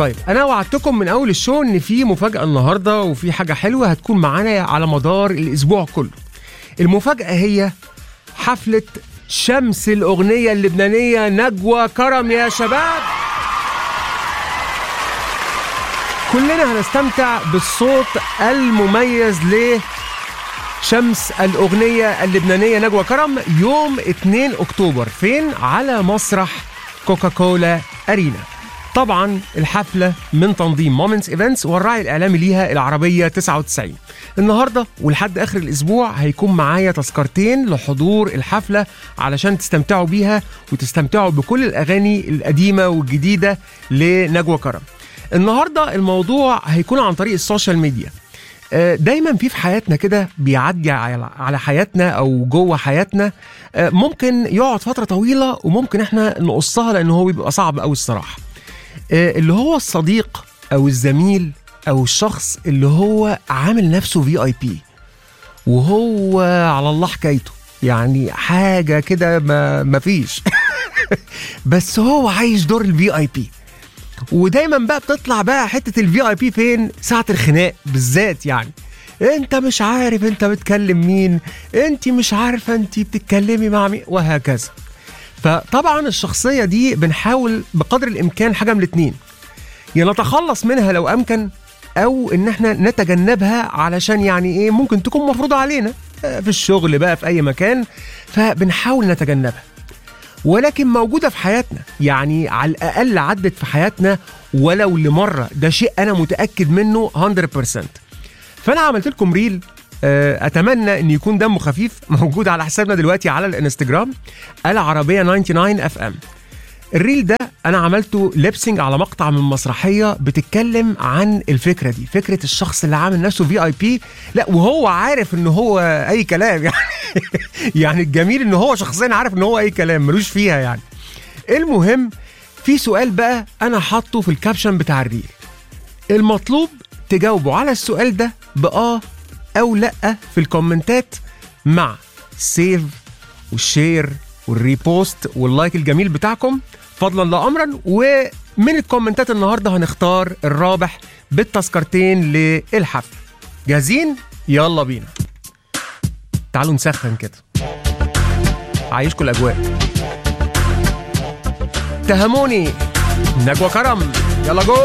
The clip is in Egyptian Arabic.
طيب انا وعدتكم من اول الشو ان في مفاجاه النهارده وفي حاجه حلوه هتكون معانا على مدار الاسبوع كله المفاجاه هي حفله شمس الاغنيه اللبنانيه نجوى كرم يا شباب كلنا هنستمتع بالصوت المميز ل شمس الأغنية اللبنانية نجوى كرم يوم 2 أكتوبر فين؟ على مسرح كوكاكولا أرينا طبعا الحفلة من تنظيم مومنتس ايفنتس والراعي الإعلامي ليها العربية 99 النهاردة ولحد آخر الأسبوع هيكون معايا تذكرتين لحضور الحفلة علشان تستمتعوا بيها وتستمتعوا بكل الأغاني القديمة والجديدة لنجوى كرم النهاردة الموضوع هيكون عن طريق السوشيال ميديا دايما في في حياتنا كده بيعدي على حياتنا او جوه حياتنا ممكن يقعد فتره طويله وممكن احنا نقصها لان هو بيبقى صعب قوي الصراحه اللي هو الصديق او الزميل او الشخص اللي هو عامل نفسه في اي بي وهو على الله حكايته يعني حاجه كده ما مفيش بس هو عايش دور الفي اي بي ودايما بقى بتطلع بقى حته الفي اي بي فين ساعه الخناق بالذات يعني انت مش عارف انت بتكلم مين انت مش عارفه انت بتتكلمي مع مين وهكذا فطبعا الشخصيه دي بنحاول بقدر الامكان حاجه من الاتنين يا نتخلص منها لو امكن او ان احنا نتجنبها علشان يعني ايه ممكن تكون مفروضه علينا في الشغل بقى في اي مكان فبنحاول نتجنبها ولكن موجوده في حياتنا يعني على الاقل عدت في حياتنا ولو لمره ده شيء انا متاكد منه 100% فانا عملت لكم ريل اتمنى ان يكون دمه خفيف موجود على حسابنا دلوقتي على الانستجرام العربيه 99 اف ام الريل ده انا عملته ليبسنج على مقطع من مسرحيه بتتكلم عن الفكره دي فكره الشخص اللي عامل نفسه في اي بي لا وهو عارف ان هو اي كلام يعني يعني الجميل ان هو شخصيا عارف ان هو اي كلام ملوش فيها يعني المهم في سؤال بقى انا حاطه في الكابشن بتاع الريل المطلوب تجاوبوا على السؤال ده باه او لا في الكومنتات مع سيف والشير والريبوست واللايك الجميل بتاعكم فضلا لا امرا ومن الكومنتات النهارده هنختار الرابح بالتذكرتين للحفل جاهزين يلا بينا تعالوا نسخن كده عايشكم الاجواء تهموني نجوى كرم يلا جو